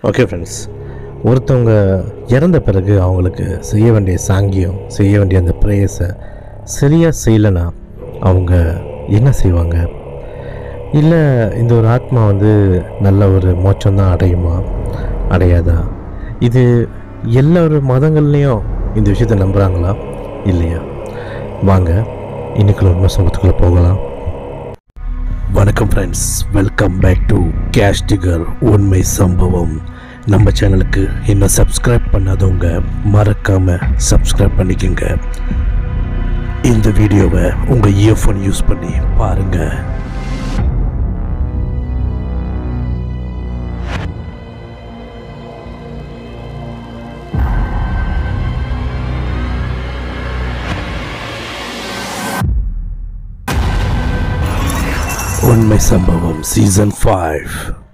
Okay friends ஒருத்தவங்க இறந்த பிறகு அவங்களுக்கு செய்ய வேண்டிய சாங்கியம் செய்ய வேண்டிய அந்த ப்ரேயர்ஸை சரியாக செய்யலைன்னா அவங்க என்ன செய்வாங்க இல்லை இந்த ஒரு ஆத்மா வந்து நல்ல ஒரு மோட்சம்தான் அடையுமா அடையாதா இது எல்லா ஒரு மதங்கள்லேயும் இந்த விஷயத்தை நம்புகிறாங்களா இல்லையா வாங்க இன்னைக்குள்ள உண்மை சம்பவத்துக்குள்ளே போகலாம் வணக்கம் friends welcome back to cash digger உண்மை சம்பவம் நம்ம சேனலுக்கு இன்னும் சப்ஸ்கிரைப் பண்ணாதவங்க மறக்காமல் சப்ஸ்கிரைப் பண்ணிக்கோங்க இந்த வீடியோவை உங்கள் இயர்ஃபோன் யூஸ் பண்ணி பாருங்கள் உண்மை சம்பவம் சீசன் ஃபைவ்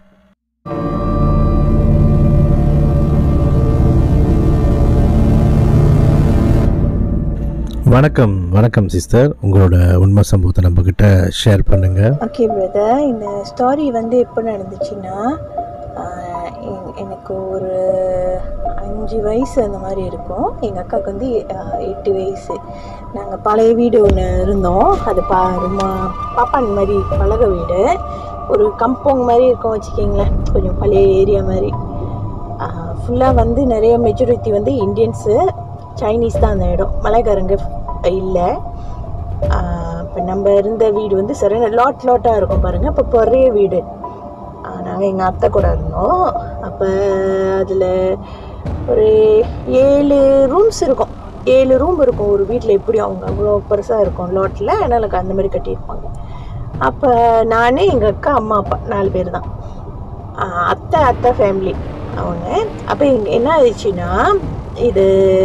வணக்கம் வணக்கம் சிஸ்டர் உங்களோட உண்மை சம்பவத்தை நம்ம கிட்ட ஷேர் பண்ணுங்க ஓகே பிரதர் இந்த ஸ்டாரி வந்து எப்போ நடந்துச்சுன்னா ஆஹ் எ- எனக்கு ஒரு அஞ்சு வயசு அந்த மாதிரி இருக்கும் எங்கள் அக்காவுக்கு வந்து ஆஹ் எட்டு வயசு நாங்கள் பழைய வீடு ஒன்று இருந்தோம் அது பா ரொம்ப பாப்பான் மாதிரி பழக வீடு ஒரு கம்பவுண்ட் மாதிரி இருக்கும் வச்சுக்கிங்களேன் கொஞ்சம் பழைய ஏரியா மாதிரி ஃபுல்லாக வந்து நிறைய மெஜாரிட்டி வந்து இந்தியன்ஸு சைனீஸ் தான் அந்த இடம் மலைக்காரங்க இல்லை இப்போ நம்ம இருந்த வீடு வந்து சரியான லாட் லாட்டாக இருக்கும் பாருங்கள் இப்போ பெரிய வீடு நாங்கள் எங்கள் அத்தை கூட இருந்தோம் அப்போ அதில் ஒரு ஏழு ரூம்ஸ் இருக்கும் ஏழு ரூம் இருக்கும் ஒரு வீட்டில் எப்படி அவங்க அவ்வளோ பெருசாக இருக்கும் லாட்டில் அதனால் அந்த மாதிரி கட்டியிருப்பாங்க அப்போ நான் எங்கள் அக்கா அம்மா அப்பா நாலு பேர் தான் ஆஹ் அத்தை அத்தை ஃபேமிலி அவங்க அப்போ இங்க என்ன ஆயிடுச்சுன்னா இது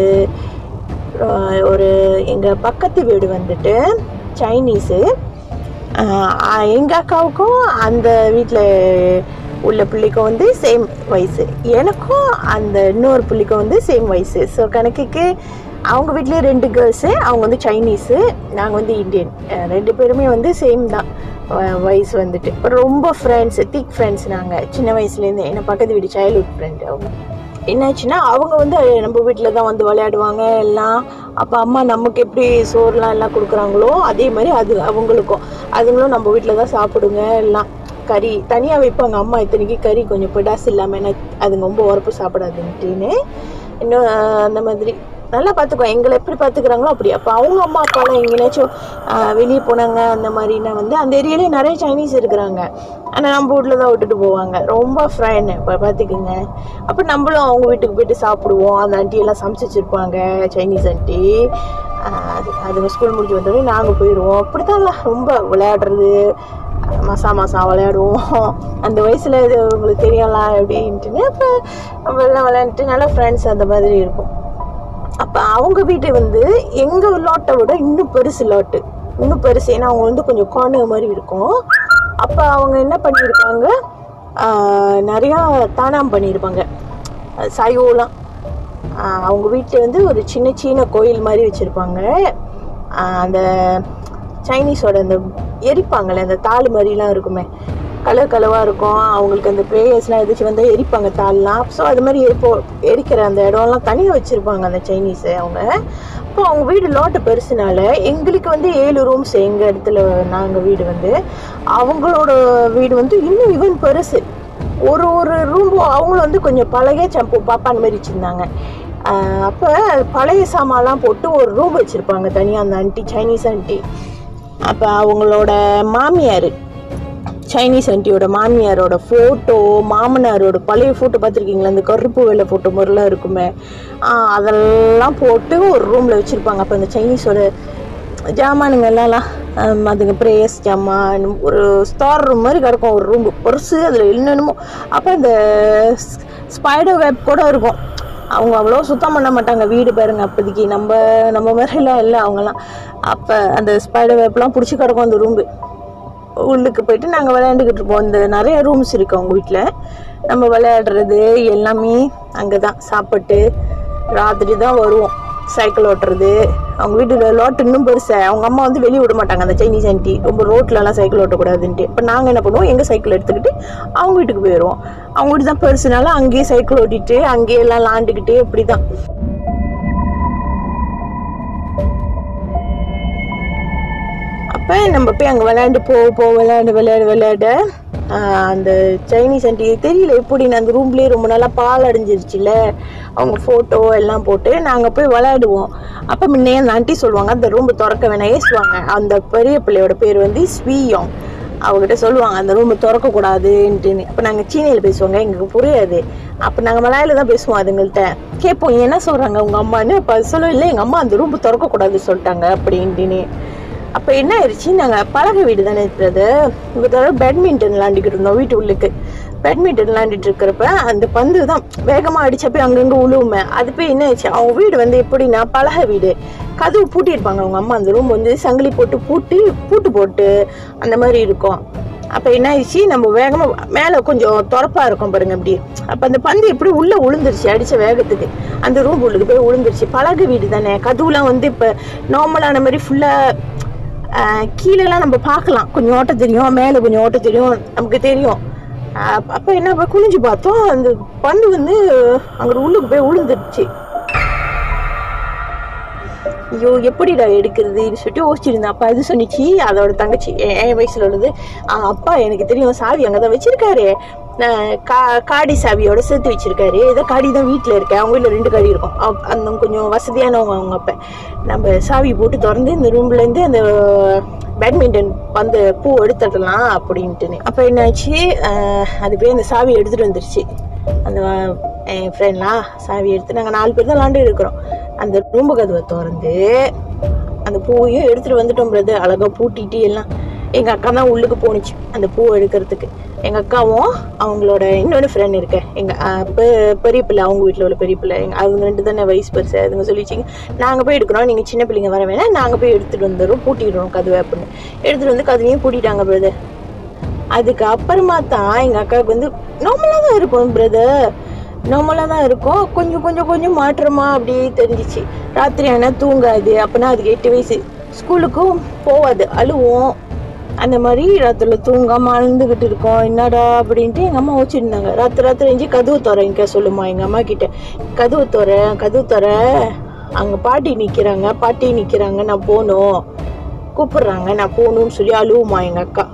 ஆஹ் ஒரு எங்கள் பக்கத்து வீடு வந்துட்டு சைனீஸு எங்கள் அக்காவுக்கும் அந்த வீட்டில் உள்ள பிள்ளைக்கும் வந்து சேம் வயசு எனக்கும் அந்த இன்னொரு பிள்ளைக்கும் வந்து சேம் வயசு ஸோ கணக்குக்கு அவங்க வீட்லேயே ரெண்டு கேர்ள்ஸு அவங்க வந்து சைனீஸு நாங்கள் வந்து இந்தியன் அஹ் ரெண்டு பேருமே வந்து சேம் தான் வ- வயசு வந்துட்டு ரொம்ப ஃப்ரெண்ட்ஸ் திக் ஃப்ரெண்ட்ஸ் நாங்கள் சின்ன வயசுலேருந்து என்ன பக்கத்து வீடு சைல்ட்ஹுட் ஃப்ரெண்ட் அவங்க என்னாச்சுன்னா அவங்க வந்து நம்ம வீட்டில் தான் வந்து விளையாடுவாங்க எல்லாம் அப்போ அம்மா நமக்கு எப்படி சோறுலாம் எல்லாம் கொடுக்குறாங்களோ அதே மாதிரி அது அவங்களுக்கும் அதுங்களும் நம்ம வீட்டில் தான் சாப்பிடுங்க எல்லாம் கறி தனியாக வைப்பாங்க அம்மா இத்தனைக்கு கறி கொஞ்சம் பிடாசு இல்லாமல் ஏன்னா அதுங்க ரொம்ப உரப்பு சாப்பிடாதுன்ட்டுன்னு இன்னும் ஆஹ், அந்த மாதிரி நல்லா பார்த்துக்குவோம் எங்களை எப்படி பார்த்துக்குறாங்களோ அப்படி அப்போ அவங்க அம்மா அப்பாலாம் எங்கேனாச்சும் வெளியே போனாங்க அந்த மாதிரினா வந்து அந்த ஏரியாலே நிறைய சைனீஸ் இருக்கிறாங்க ஆனால் நம்ம வீட்டில் தான் விட்டுட்டு போவாங்க ரொம்ப ஃப்ரெண்ட் இப்போ பார்த்துக்குங்க அப்போ நம்மளும் அவங்க வீட்டுக்கு போயிட்டு சாப்பிடுவோம் அந்த ஆண்டி எல்லாம் சமைச்சு வச்சுருப்பாங்க சைனீஸ் ஆண்டி அது அதுங்க ஸ்கூல் முடிஞ்சு வந்தோடனே நாங்கள் போயிடுவோம் அப்படித்தான்ல ரொம்ப விளையாடுறது மாசா மாசம் விளையாடுவோம் அந்த வயசில் இது உங்களுக்கு தெரியல அப்படின்ட்டுன்னு அப்போ நம்ம எல்லாம் விளையாண்டுட்டு நல்லா ஃப்ரெண்ட்ஸ் அந்த மாதிரி இருக்கும் அப்போ அவங்க வீட்டு வந்து எங்கள் லாட்டை விட இன்னும் பெருசு லாட்டு இன்னும் பெருசு ஏன்னா அவங்க வந்து கொஞ்சம் கார்னர் மாதிரி இருக்கும் அப்போ அவங்க என்ன பண்ணியிருப்பாங்க ஆஹ், நிறையா தானாம் பண்ணியிருப்பாங்க அஹ், சைவோலாம் ஆஹ், அவங்க வீட்டில் வந்து ஒரு சின்ன சின்ன கோயில் மாதிரி வச்சுருப்பாங்க அந்த சைனீஸோட அந்த எரிப்பாங்கள்ல அந்த தாள் மாதிரிலாம் இருக்குமே கலர் கலவாக இருக்கும் அவங்களுக்கு அந்த ப்ரேயர்ஸ்லாம் எதாச்சும் வந்து எரிப்பாங்க தாள்லாம் ஸோ அது மாதிரி எரிப்போ எரிக்கிற அந்த இடம்லாம் தனியாக வச்சுருப்பாங்க அந்த சைனீஸு அவங்க அப்போ அவங்க வீடு லோட்டு பெருசுனால எங்களுக்கு வந்து ஏழு ரூம்ஸ் எங்கள் இடத்துல நாங்கள் வீடு வந்து அவங்களோட வீடு வந்து இன்னும் இவன் பெருசு ஒரு ஒரு ரூமும் அவங்களும் வந்து கொஞ்சம் பழைய சம்பு பாப்பான் மாதிரி வச்சுருந்தாங்க அப்போ பழைய சாமான்லாம் போட்டு ஒரு ரூம் வச்சுருப்பாங்க தனியாக அந்த ஆண்டி சைனீஸ் ஆண்டி அப்போ அவங்களோட மாமியார் சைனீஸ் ஆண்டியோட மாமியாரோட ஃபோட்டோ மாமனாரோட பழைய ஃபோட்டோ பார்த்துருக்கீங்களா அந்த கருப்பு வெள்ளை ஃபோட்டோ மாதிரிலாம் இருக்குமே ஆ, அதெல்லாம் போட்டு ஒரு ரூமில் வச்சுருப்பாங்க அப்போ அந்த சைனீஸோட ஜாமானுங்க எல்லாம் ஹம், அதுங்க ப்ரேயர்ஸ் ஜாமான் ஒரு ஸ்டார் ரூம் மாதிரி கிடக்கும் ஒரு ரூம் பெருசு அதில் என்னென்னமோ அப்போ அந்த ஸ்பைடர் வெப் கூட இருக்கும் அவங்க அவ்வளோ சுத்தம் பண்ண மாட்டாங்க வீடு பாருங்க அப்போதைக்கு நம்ம நம்ம மாதிரிலாம் இல்லை அவங்கெல்லாம் அப்போ அந்த ஸ்பைடர் வெப்லாம் பிடிச்சி கிடக்கும் அந்த ரூம்பு உள்ளுக்கு போயிட்டு நாங்கள் விளையாண்டுக்கிட்டு இருப்போம் இந்த நிறைய ரூம்ஸ் இருக்கு அவங்க வீட்டில் நம்ம விளையாடுறது எல்லாமே அங்கே தான் சாப்பிட்டு ராத்திரி தான் வருவோம் சைக்கிள் ஓட்டுறது அவங்க வீட்டு லாட் இன்னும் பெருசு அவங்க அம்மா வந்து வெளியே விட மாட்டாங்க அந்த சைனீஸ் ஆன்ட்டி ரொம்ப ரோட்லலாம் சைக்கிள் ஓட்டக்கூடாதுன்ட்டு இப்போ நாங்கள் என்ன பண்ணுவோம் எங்கள் சைக்கிள் எடுத்துக்கிட்டு அவங்க வீட்டுக்கு போயிடுவோம் அவங்க வீட்டு தான் பெருசுனால அங்கேயே சைக்கிள் ஓட்டிட்டு அங்கேயே எல்லாம் லாண்டுக்கிட்டு இப்படி தான் அப்போ நம்ம போய் அங்கே விளையாண்டு போ போ விளையாண்டு விளையாடு விளையாட ஆஹ் அந்த சைனீஸ் ஆண்டி தெரியல எப்படி நான் அந்த ரூம்லேயே ரொம்ப நாளாக பால் அடைஞ்சிருச்சுல அவங்க ஃபோட்டோ எல்லாம் போட்டு நாங்கள் போய் விளையாடுவோம் அப்போ முன்னே அந்த ஆண்டி சொல்லுவாங்க அந்த ரூம் திறக்க வேணாம் ஏசுவாங்க அந்த பெரிய பிள்ளையோட பேர் வந்து ஸ்வீயோங் அவகிட்ட சொல்லுவாங்க அந்த ரூம் திறக்கக்கூடாதுன்ட்டுன்னு அப்போ நாங்கள் சீனியில் பேசுவாங்க எங்களுக்கு புரியாது அப்போ நாங்கள் மலையில தான் பேசுவோம் அதுங்கள்ட்ட கேட்போம் என்ன சொல்கிறாங்க உங்கள் அம்மான்னு அப்போ சொல்ல இல்லை எங்கள் அம்மா அந்த ரூம் திறக்கக்கூடாது சொல்லிட்டாங்க அப்படின்ட்டுன்னு அப்போ என்ன ஆயிடுச்சு நாங்கள் பழக வீடு தானே இருக்கிறது இங்கே தவிர பேட்மிண்டன் விளாண்டுக்கிட்டு இருந்தோம் வீட்டு உள்ளுக்கு பேட்மிண்டன் விளாண்டுட்டு இருக்கிறப்ப அந்த பந்து தான் வேகமாக அடிச்ச போய் அங்கங்கே உழுவுமே அது போய் என்ன ஆச்சு அவங்க வீடு வந்து எப்படின்னா பழக வீடு கதவு பூட்டியிருப்பாங்க அவங்க அம்மா அந்த ரூம் வந்து சங்கிலி போட்டு பூட்டி பூட்டு போட்டு அந்த மாதிரி இருக்கும் அப்போ என்ன ஆயிடுச்சு நம்ம வேகமாக மேலே கொஞ்சம் திறப்பா இருக்கும் பாருங்க அப்படி அப்போ அந்த பந்து எப்படி உள்ளே உளுந்துருச்சு அடித்த வேகத்துக்கு அந்த ரூம் உள்ளுக்கு போய் உளுந்துருச்சு பழகு வீடு தானே கதவுலாம் வந்து இப்போ நார்மலான மாதிரி ஃபுல்லாக கீழெல்லாம் நம்ம பார்க்கலாம் கொஞ்சம் ஓட்ட தெரியும் மேலே கொஞ்சம் ஓட்ட தெரியும் நமக்கு தெரியும் ஆஹ் அப்போ என்ன அப்ப குனிஞ்சு பார்த்தோம் அந்த பந்து வந்து அங்கே உள்ளுக்கு போய் விழுந்துருச்சு ஐயோ எப்படிடா எடுக்கிறதுன்னு சொல்லிட்டு யோசிச்சிருந்தேன் அப்பா இது சொன்னிச்சு அதோட தங்கச்சி என் என் வயசுல உள்ளது "ஆ, அப்பா எனக்கு தெரியும் சாவி அங்கே தான் வச்சிருக்காரு நான் கா காடி சாவியோட சேர்த்து வச்சிருக்காரு ஏதோ காடி தான் வீட்டில் இருக்கேன் அவங்க வீட்டில் ரெண்டு காடி இருக்கும் அவ- அந்த கொஞ்சம் வசதியானவங்க அவங்க அப்போ நம்ம சாவி போட்டு திறந்து இந்த ரூம்லேருந்து அந்த பேட்மிண்டன் பந்து பூ எடுத்துடலாம் அப்படின்ட்டுன்னு அப்போ என்னாச்சு ஆஹ், அது போய் அந்த சாவி எடுத்துகிட்டு வந்துருச்சு அந்த வ- என் ஃப்ரெண்ட்லாம் சாவி எடுத்து நாங்கள் நாலு பேர் தான் விளாண்டு இருக்கிறோம் அந்த ரூம்பு கதவை திறந்து அந்த பூவையும் எடுத்துகிட்டு வந்துட்டோம் பிரதர் அழகாக பூட்டிட்டு எல்லாம் எங்கள் அக்கா தான் உள்ளுக்கு போணுச்சு அந்த பூவை எடுக்கிறதுக்கு எங்கள் அக்காவும் அவங்களோட இன்னொரு ஃப்ரெண்ட் இருக்க எங்கள் பெரிய பிள்ளை அவங்க வீட்டில் உள்ள பெரிய பிள்ளை எங்க அவங்க ரெண்டு தானே வயசு பெருசு அதுங்க சொல்லிச்சிங்க நாங்கள் போய் எடுக்கிறோம் நீங்கள் சின்ன பிள்ளைங்க வர வேணாம் நாங்கள் போய் எடுத்துகிட்டு வந்துடுறோம் பூட்டிடுறோம் கதவை அப்படின்னு எடுத்துகிட்டு வந்து கதவையும் பூட்டிட்டாங்க பிரதர் அதுக்கு அப்புறமா தான் எங்கள் அக்காவுக்கு வந்து நார்மலாக தான் இருக்கும் பிரதர் நார்மலாக தான் இருக்கும் கொஞ்சம் கொஞ்சம் கொஞ்சம் மாற்றமா அப்படியே தெரிஞ்சிச்சு ராத்திரி ஆனால் தூங்காது அப்போனா அதுக்கு எட்டு வயசு ஸ்கூலுக்கும் போகாது அழுவோம் அந்த மாதிரி ராத்திரில தூங்காம அழுந்துகிட்டு இருக்கோம் என்னடா அப்படின்ட்டு எங்கள் அம்மா வச்சுருந்தாங்க ராத்திரி ராத்திரி எஞ்சி கதவு துறைங்க சொல்லுமா எங்கள் அம்மா கிட்ட கதவு துற கதவு துற அங்கே பாட்டி நிற்கிறாங்க பாட்டி நிற்கிறாங்க நான் போகணும் கூப்பிடுறாங்க நான் போகணும்னு சொல்லி அழுவுமா எங்கள் அக்கா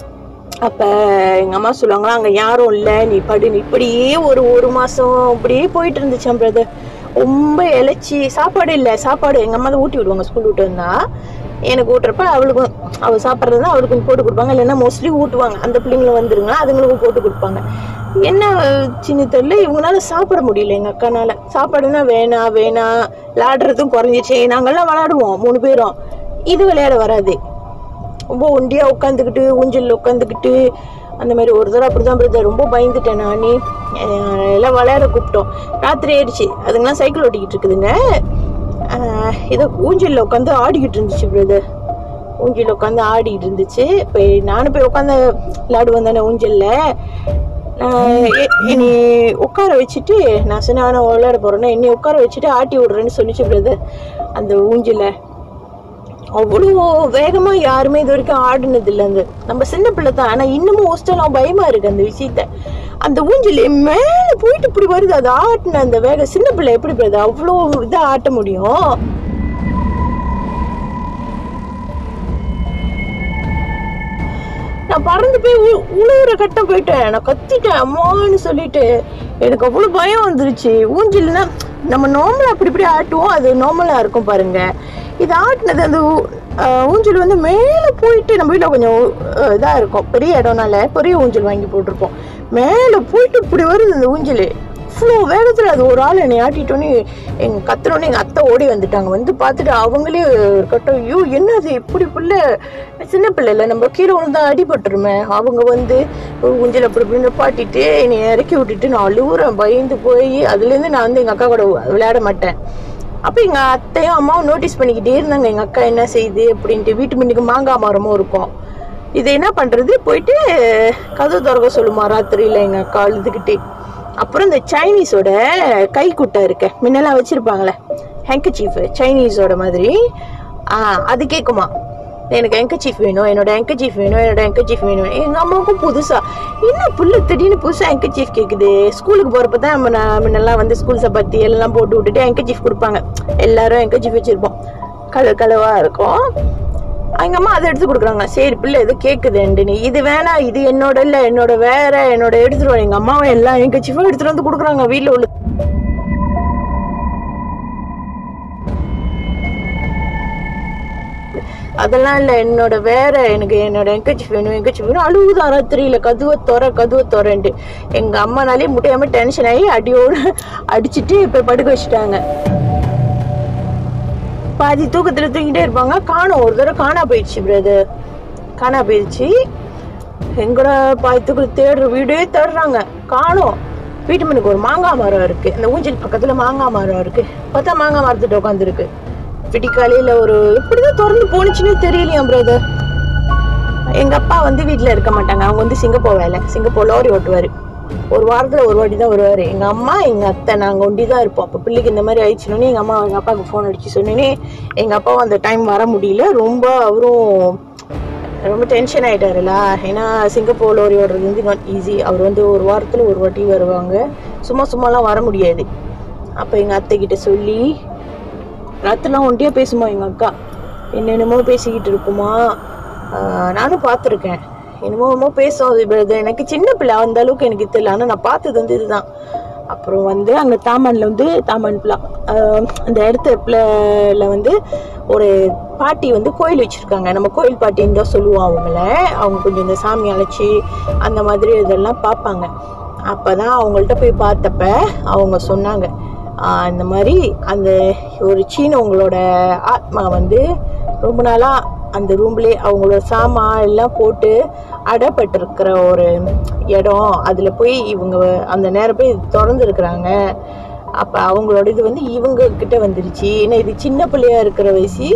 அப்போ எங்கள் அம்மா சொல்லுவாங்களா அங்கே யாரும் இல்லை நீ படு நீ இப்படியே ஒரு ஒரு மாதம் இப்படியே போயிட்டு இருந்துச்சான் பிரதர் ரொம்ப இழைச்சி சாப்பாடு இல்லை சாப்பாடு எங்கள் அம்மா தான் ஊட்டி விடுவாங்க ஸ்கூல் விட்டு வந்தா எனக்கு ஊட்டுறப்ப அவளுக்கும் அவள் சாப்பிட்றது அவளுக்கும் போட்டு கொடுப்பாங்க இல்லைன்னா மோஸ்ட்லி ஊட்டுவாங்க அந்த பிள்ளைங்களும் வந்துருங்க அதுங்களுக்கும் போட்டு கொடுப்பாங்க என்ன சின்ன தெரியல இவங்களால சாப்பிட முடியல எங்கள் அக்கானால சாப்பாடுனா வேணாம் வேணாம் விளாடுறதும் குறைஞ்சிச்சு நாங்கெல்லாம் விளாடுவோம் மூணு பேரும் இது விளையாட வராது ரொம்ப ஒண்டியாக உட்காந்துக்கிட்டு ஊஞ்சலில் உட்காந்துக்கிட்டு அந்த மாதிரி ஒரு தடவை அப்படி தான் பிரதர் ரொம்ப பயந்துட்டேன் நானே அஹ் எல்லாம் விளையாட கூப்பிட்டோம் ராத்திரி ஆயிடுச்சு அதுங்கெல்லாம் சைக்கிள் ஓட்டிக்கிட்டு இருக்குதுங்க அஹ் ஏதோ ஊஞ்சலில் உட்காந்து ஆடிக்கிட்டு இருந்துச்சு பிரதர் ஊஞ்சலில் உட்காந்து ஆடிக்கிட்டு இருந்துச்சு இப்போ நானும் போய் உட்காந்து விளையாடுவேன் தானே ஊஞ்சலில் என்னை உட்கார வச்சுட்டு நான் சொன்னேன் நான் விளையாட போகிறேன்னா என்னை உட்கார வச்சுட்டு ஆட்டி விடுறேன்னு சொல்லிச்சு பிரதர் அந்த ஊஞ்சலை அவ்வளோ வேகமா யாருமே இது வரைக்கும் ஆடினது இல்லை அந்த நம்ம சின்ன பிள்ளை தான் ஆனா இன்னமும் ஹோஸ்டலாம் பயமா இருக்கு அந்த விஷயத்த அந்த ஊஞ்சல் மேல போயிட்டு இப்படி வருது அது ஆட்டின அந்த வேக சின்ன பிள்ளை எப்படி போகுது அவ்வளோ இதா ஆட்ட முடியும் நான் பறந்து போய் உ- உழுவுற கட்டம் போயிட்டேன் நான் கத்திட்டேன் அம்மான்னு சொல்லிட்டு எனக்கு அவ்வளோ பயம் வந்துருச்சு ஊஞ்சல்னா நம்ம நார்மலாக அப்படி இப்படி ஆட்டுவோம் அது நார்மலாக இருக்கும் பாருங்க இது ஆட்டினது அந்த ஊ- ஆஹ் ஊஞ்சல் வந்து மேலே போயிட்டு நம்ம வீட்டில் கொஞ்சம் இதாக இருக்கும் பெரிய இடம்னால பெரிய ஊஞ்சல் வாங்கி போட்டிருப்போம் மேலே போயிட்டு இப்படி வருது அந்த ஊஞ்சல் அவ்வளோ வேகத்தில் அது ஒரு ஆள் என்னை ஆட்டிட்டோன்னே எங்கள் கத்துறோன்னே எங்கள் அத்தை ஓடி வந்துட்டாங்க வந்து பார்த்துட்டு அவங்களே கட்டம் ஐயோ என்ன அது இப்படி பிள்ளை சின்ன பிள்ளை இல்லை நம்ம கீழே விழுந்தா அடிபட்டுருமே அவங்க வந்து ஒரு ஊஞ்சல் அப்படி இப்படி நிப்பாட்டிட்டு என்னை இறக்கி விட்டுட்டு நான் அழுகுறேன் பயந்து போய் அதுலேருந்து நான் வந்து எங்கள் அக்கா கூட விளையாட மாட்டேன் அப்போ எங்கள் அத்தையும் அம்மாவும் நோட்டீஸ் பண்ணிக்கிட்டே இருந்தாங்க எங்கள் அக்கா என்ன செய்யுது அப்படின்ட்டு வீட்டு முன்னுக்கு மாங்காய் மரமும் இருக்கும் இதை என்ன பண்ணுறது போயிட்டு கதவு திறக்க சொல்லுமா ராத்திரியில் எங்கள் அக்கா அழுதுகிட்டே அப்புறம் இந்த சைனீஸோட கைக்குட்டை இருக்க முன்னெல்லாம் வச்சுருப்பாங்களே ஹேங்கச்சீஃப் சைனீஸோட மாதிரி ஆ, அது கேட்குமா எனக்கு ஹேங்கச்சீஃப் வேணும் என்னோட ஹேங்கச்சீஃப் வேணும் என்னோட ஹேங்கச்சீஃப் வேணும் எங்கள் அம்மாவுக்கும் புதுசா என்ன புள்ள திடீர்னு புதுசாக ஹேங்கச்சீஃப் கேட்குது ஸ்கூலுக்கு போகிறப்ப தான் நம்ம நான் முன்னெல்லாம் வந்து ஸ்கூல் சப்பாத்தி எல்லாம் போட்டு விட்டுட்டு ஹேங்கச்சீஃப் கொடுப்பாங்க எல்லாரும் ஹேங்கச்சீஃப் வச்சுருப்போம் கலர் கலவாக இருக்கும் எங்கள் அம்மா அதை எடுத்து கொடுக்குறாங்க சரி பிள்ளை எது கேட்குதுண்டு நீ இது வேணாம் இது என்னோட இல்லை என்னோட வேற என்னோட எடுத்துட்டு வா எங்கள் அம்மாவும் எல்லாம் ஹேங்கச்சீஃபாக எடுத்துகிட்டு வந்து கொடுக்குறாங்க வீட்டில் உள்ள அதெல்லாம் இல்லை என்னோட வேற எனக்கு என்னோட எங்கச்சி வேணும் எங்கச்சி வேணும் அழுவுதான் ராத்திரியில் கதுவை துற கதுவை துறன்ட்டு எங்கள் அம்மானாலே முடியாமல் டென்ஷன் ஆகி அடியோடு அடிச்சிட்டு இப்போ படுக்க வச்சுட்டாங்க பாதி தூக்கத்தில் தூங்கிட்டே இருப்பாங்க காணோம் ஒரு தடவை காணா போயிடுச்சு பிரதர் காணா போயிடுச்சு எங்கட பாதி தூக்கத்தில் தேடுற வீடே தேடுறாங்க காணோம் வீட்டு மனுக்கு ஒரு மாங்காய் மரம் இருக்கு இந்த ஊஞ்சல் பக்கத்துல மாங்காய் மரம் இருக்கு பார்த்தா மாங்காய் மரத்துட்டு உட்காந்துருக்கு விடிக்காலையில ஒரு எப்படிதான் திறந்து போனுச்சுன்னே தெரியலையா பிரதர் எங்க அப்பா வந்து வீட்ல இருக்க மாட்டாங்க அவங்க வந்து சிங்கப்பூர் வேலை சிங்கப்பூர் லோரி ஓட்டுவாரு ஒரு வாரத்துல ஒரு வாட்டி தான் வருவாரு எங்க அம்மா எங்க அத்தை நாங்க ஒண்டி தான் இருப்போம் அப்ப பிள்ளைக்கு இந்த மாதிரி ஆயிடுச்சுனோடனே எங்க அம்மா எங்க அப்பாவுக்கு ஃபோன் அடிச்சு சொன்னேனே எங்க அப்பாவும் அந்த டைம் வர முடியல ரொம்ப அவரும் ரொம்ப டென்ஷன் ஆயிட்டாருல ஏன்னா சிங்கப்பூர் லோரி ஓடுறது வந்து நாட் ஈஸி அவர் வந்து ஒரு வாரத்தில் ஒரு வாட்டி வருவாங்க சும்மா சும்மாலாம் வர முடியாது அப்போ எங்கள் அத்தை கிட்ட சொல்லி ராத்திரிலாம் ஒண்டியா பேசுமா எங்கள் அக்கா என்னென்னமோ பேசிக்கிட்டு இருக்குமா ஆஹ் நானும் பார்த்துருக்கேன் என்னமோ என்னமோ பேசும் அது brother. எனக்கு சின்ன பிள்ளை அந்த அளவுக்கு எனக்கு தெரியல ஆனால் நான் பார்த்தது வந்து இதுதான் அப்புறம் வந்து அங்கே தாமனில் வந்து தாமன் பிளா ஆஹ் அந்த இடத்துல வந்து ஒரு பாட்டி வந்து கோயில் வச்சுருக்காங்க நம்ம கோயில் பாட்டின்னு தான் சொல்லுவோம் அவங்கள அவங்க கொஞ்சம் இந்த சாமி அழைச்சி அந்த மாதிரி இதெல்லாம் பார்ப்பாங்க அப்போ தான் அவங்கள்ட்ட போய் பார்த்தப்ப அவங்க சொன்னாங்க ஆஹ் இந்த மாதிரி அந்த ஒரு சீனவங்களோட ஆத்மா வந்து ரொம்ப நாளாக அந்த ரூம்லேயே அவங்களோட சாமான் எல்லாம் போட்டு அடப்பட்டிருக்கிற ஒரு இடம் அதில் போய் இவங்க அந்த நேரம் போய் திறந்துருக்குறாங்க அப்போ அவங்களோட இது வந்து இவங்க கிட்ட வந்துருச்சு ஏன்னா இது சின்ன பிள்ளையா இருக்கிற வயசு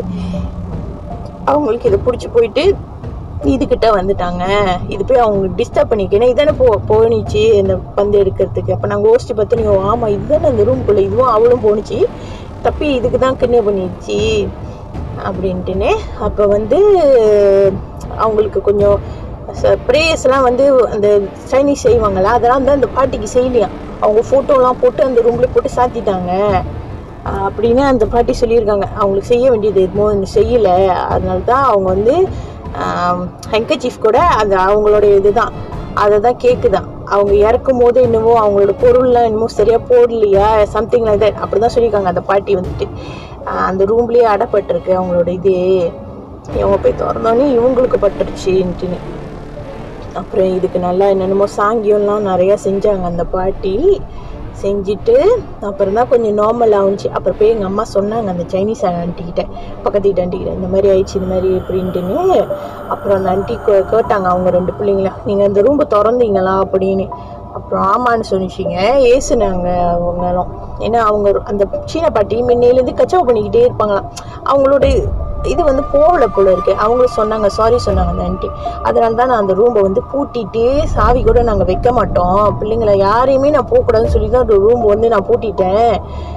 அவங்களுக்கு இதை பிடிச்சி போயிட்டு இதுகிட்ட வந்துட்டாங்க இது போய் அவங்க டிஸ்டர்ப் பண்ணிக்க ஏன்னா இதானே போ போனிச்சு இந்த பந்து எடுக்கிறதுக்கு அப்போ நாங்கள் யோசிச்சு பார்த்து நீங்கள் ஆமாம் இதுதானே அந்த ரூம்குள்ளே இதுவும் அவளும் போணுச்சு தப்பி இதுக்கு தான் கிண்ணே பண்ணிடுச்சு அப்படின்ட்டுன்னு அப்போ வந்து அவங்களுக்கு கொஞ்சம் ப்ரேயர்ஸ்லாம் வந்து அந்த சைனீஸ் செய்வாங்களா அதெல்லாம் வந்து அந்த பாட்டிக்கு செய்யலையாம் அவங்க ஃபோட்டோலாம் போட்டு அந்த ரூம்லேயே போட்டு சாத்திட்டாங்க ஆஹ் அப்படின்னு அந்த பாட்டி சொல்லியிருக்காங்க அவங்களுக்கு செய்ய வேண்டியது எதுவும் ஒன்று செய்யலை அதனால தான் அவங்க வந்து ஹெங்கச்சீஃப் கூட அது அவங்களோட இதுதான் அதை தான் கேட்குதான் அவங்க இறக்கும் போது என்னவோ அவங்களோட பொருள்லாம் என்னமோ சரியாக போடலையா சம்திங் லைக் தட் அப்படி தான் சொல்லியிருக்காங்க அந்த பாட்டி வந்துட்டு ஆஹ் அந்த ரூம்லேயே அடப்பட்டிருக்கு அவங்களோட இது இவங்க போய் திறந்தோன்னே இவங்களுக்கு பட்டுருச்சுன்ட்டுன்னு அப்புறம் இதுக்கு நல்லா என்னென்னமோ சாங்கியம்லாம் நிறையா செஞ்சாங்க அந்த பாட்டி செஞ்சுட்டு அப்புறம் தான் கொஞ்சம் நார்மல் ஆகுச்சு அப்புறம் போய் எங்கள் அம்மா சொன்னாங்க அந்த சைனீஸ் ஆண்டிக்கிட்ட பக்கத்து வீட்டு ஆண்டிக்கிட்ட இந்த மாதிரி ஆயிடுச்சு இந்த மாதிரி எப்படின்ட்டுன்னு அப்புறம் அந்த ஆண்டி கேட்டாங்க அவங்க ரெண்டு பிள்ளைங்கள நீங்கள் அந்த ரூம்பை திறந்தீங்களா அப்படின்னு அப்புறம் ஆமான்னு சொன்னிச்சிங்க ஏசுனாங்க அவங்களும் ஏன்னா அவங்க அந்த சீன பாட்டி முன்னையிலேருந்து கச்சா பண்ணிக்கிட்டே இருப்பாங்களாம் அவங்களோட இது வந்து போகல போல இருக்கு அவங்களும் சொன்னாங்க சாரி சொன்னாங்க அந்த ஆண்டி அதனால தான் நான் அந்த ரூமை வந்து பூட்டிட்டு சாவி கூட நாங்கள் வைக்க மாட்டோம் பிள்ளைங்களை யாரையுமே நான் போகக்கூடாதுன்னு சொல்லி தான் அந்த ரூம் வந்து நான் பூட்டிட்டேன்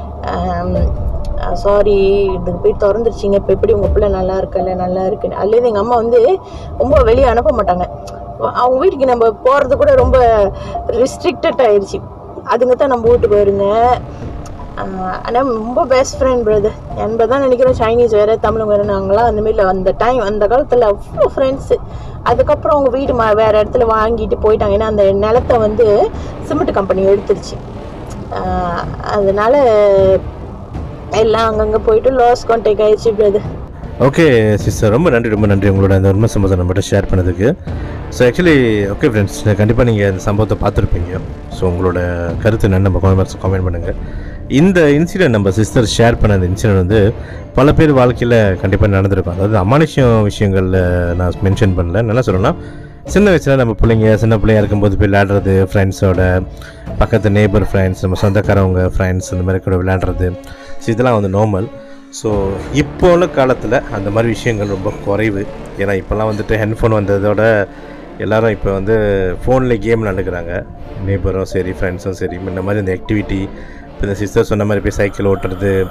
சாரி இதுக்கு போய் திறந்துருச்சிங்க இப்போ எப்படி உங்கள் பிள்ளை நல்லா இருக்கல நல்லா இருக்குன்னு அதுலேருந்து எங்கள் அம்மா வந்து ரொம்ப வெளியே அனுப்ப மாட்டாங்க அவங்க வீட்டுக்கு நம்ம போகிறது கூட ரொம்ப ரெஸ்ட்ரிக்டட் ஆயிடுச்சு அதுங்க தான் நம்ம வீட்டுக்கு வருங்க ஆனால் ரொம்ப பெஸ்ட் ஃப்ரெண்ட் பிரதர் என்பதை தான் நினைக்கிறோம் சைனீஸ் வேறு தமிழ் வேறு நாங்களாம் அந்த மாதிரி அந்த டைம் அந்த காலத்தில் அவ்வளோ ஃப்ரெண்ட்ஸு அதுக்கப்புறம் அவங்க வீடு மா வேறு இடத்துல வாங்கிட்டு போயிட்டாங்க ஏன்னா அந்த நிலத்தை வந்து சிமெண்ட் கம்பெனி எடுத்துருச்சு ஆஹ் அதனால எல்லாம் அங்கங்கே போயிட்டு லாஸ் கான்டாக்ட் ஆயிடுச்சு பிரதர் ஓகே சிஸ்டர் ரொம்ப நன்றி ரொம்ப நன்றி உங்களோட அந்த உண்மை சம்பவத்தை நம்மகிட்ட ஷேர் பண்ணதுக்கு ஸோ ஆக்சுவலி ஓகே ஃப்ரெண்ட்ஸ் கண்டிப்பாக நீங்கள் இந்த சம்பவத்தை பார்த்துருப்பீங்க ஸோ உங்களோட கருத்து என்னன்னு நம்ம காமெண்ட்ஸ் காமெண்ட் பண்ணுங்கள் இந்த இன்சிடென்ட் நம்ம சிஸ்டர் ஷேர் பண்ண அந்த இன்சிடென்ட் வந்து பல பேர் வாழ்க்கையில் கண்டிப்பாக நடந்திருக்கும் அதாவது அமானுஷ்யம் விஷயங்களில் நான் மென்ஷன் பண்ணல நல்லா சொல்லணும்னா சின்ன வயசில் நம்ம பிள்ளைங்க சின்ன பிள்ளைங்க இருக்கும்போது போய் விளையாடுறது ஃப்ரெண்ட்ஸோட பக்கத்து நேபர் ஃப்ரெண்ட்ஸ் நம்ம சொந்தக்காரவங்க ஃப்ரெண்ட்ஸ் இந்த மாதிரி கூட விளையாடுறது ஸோ இதெல்லாம் வந்து நார்மல் ஸோ இப்போ உள்ள காலத்தில் அந்த மாதிரி விஷயங்கள் ரொம்ப குறைவு ஏன்னா இப்போல்லாம் வந்துட்டு ஹெட்ஃபோன் வந்ததோட எல்லாரும் இப்போ வந்து ஃபோனில் கேம் நடக்கிறாங்க நேபரும் சரி ஃப்ரெண்ட்ஸும் சரி இந்த மாதிரி இந்த ஆக்டிவிட்டி இப்போ இந்த சிஸ்டர் சொன்ன மாதிரி போய் சைக்கிள் ஓட்டுறது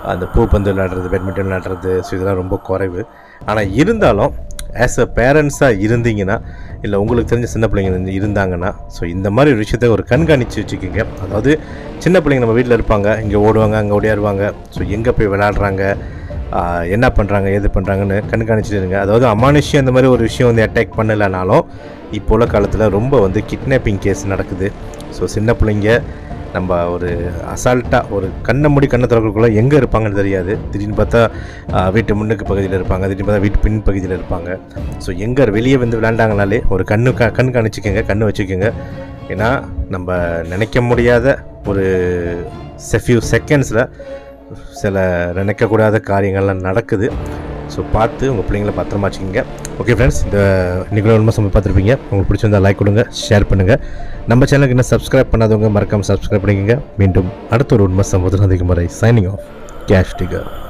அந்த பூப்பந்து விளையாடுறது பேட்மிண்டன் விளையாடுறது ஸோ இதெல்லாம் ரொம்ப குறைவு ஆனால் இருந்தாலும் ஆஸ் அ பேரண்ட்ஸாக இருந்தீங்கன்னா இல்லை உங்களுக்கு தெரிஞ்ச சின்ன பிள்ளைங்க இருந்து- இருந்தாங்கன்னா ஸோ இந்த மாதிரி ஒரு விஷயத்தை ஒரு கண்காணித்து வச்சுக்கோங்க அதாவது சின்ன பிள்ளைங்க நம்ம வீட்டில் இருப்பாங்க இங்கே ஓடுவாங்க அங்கே ஓடியாருவாங்க ஸோ எங்கே போய் விளையாடுறாங்க ஆஹ் என்ன பண்ணுறாங்க ஏது பண்ணுறாங்கன்னு கண்காணிச்சுட்டு இருங்க அதாவது அமானுஷ்யம் அந்த மாதிரி ஒரு விஷயம் வந்து அட்டாக் பண்ணலைனாலும் இப்போ உள்ள காலத்தில் ரொம்ப வந்து கிட்னாப்பிங் கேஸ் நடக்குது ஸோ சின்ன பிள்ளைங்க நம்ம ஒரு அசால்ட்டாக ஒரு கண்ணை மூடி கண்ணை திறக்கக்குள்ளே எங்கே இருப்பாங்கன்னு தெரியாது திடீர்னு பார்த்தா ஆஹ், வீட்டு முன்னுக்கு பகுதியில் இருப்பாங்க திடீர்னு பார்த்தா வீட்டு பின் பகுதியில் இருப்பாங்க ஸோ எங்கே வெளியே வந்து விளையாண்டாங்கனாலே ஒரு கண்ணு க கண் காணிச்சிக்கோங்க கண்ணு வச்சுக்கோங்க ஏன்னா நம்ம நினைக்க முடியாத ஒரு செஃப்யூ செகண்ட்ஸில் சில நினைக்கக்கூடாத காரியங்கள்லாம் நடக்குது ஸோ பார்த்து உங்கள் பிள்ளைங்களை பத்திரமா வச்சுக்கோங்க ஓகே ஃப்ரெண்ட்ஸ் இந்த இன்றைக்குள்ள உண்மை சம்பவம் பார்த்துருப்பீங்க உங்களுக்கு பிடிச்சிருந்தா லைக் கொடுங்க ஷேர் பண்ணுங்கள் நம்ம சேனலுக்கு இன்னும் சப்ஸ்கிரைப் பண்ணாதவங்க மறக்காமல் சப்ஸ்கிரைப் பண்ணிக்கோங்க மீண்டும் அடுத்த ஒரு உண்மை சம்பவத்தில் சந்திக்கும் வரை சைனிங் ஆஃப் கேஷ் டிகர்